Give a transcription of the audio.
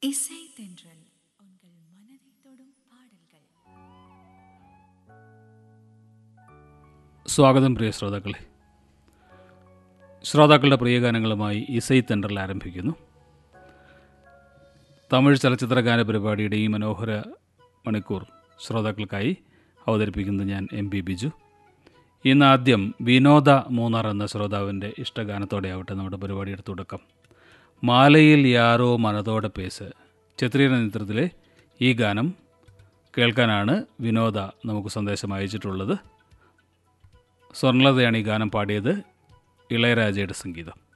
இசை தென்றல் உங்கள் மனதை தொடும் பாடல்கள் സ്വാഗതം പ്രിയ ശ്രോതാക്കളെ ശ്രോതാക്കളുടെ പ്രിയ ഗാനങ്ങളുമായി ഇസൈ തെണ്ടറിൽ ആരംഭിക്കുന്നു തമിഴ് ചലച്ചിത്ര ഗാന പരിപാടിയുടെ ഈ മനോഹര മണിക്കൂർ ശ്രോതാക്കൾക്കായി അവതരിപ്പിക്കുന്നത് ഞാൻ എം പി ബിജു ഇന്ന് ആദ്യം വിനോദ മൂന്നാർ എന്ന ശ്രോതാവിൻ്റെ ഇഷ്ടഗാനത്തോടെ ആവട്ടെ നമ്മുടെ പരിപാടിയുടെ തുടക്കം മാലയിൽ യാരോ മനതോടെ പേസ് ചിത്രീകരണ ചിത്രത്തിലെ ഈ ഗാനം കേൾക്കാനാണ് വിനോദ നമുക്ക് സന്ദേശം അയച്ചിട്ടുള്ളത് സ്വർണലതയാണ് ഈ ഗാനം പാടിയത് ഇളയരാജയുടെ സംഗീതം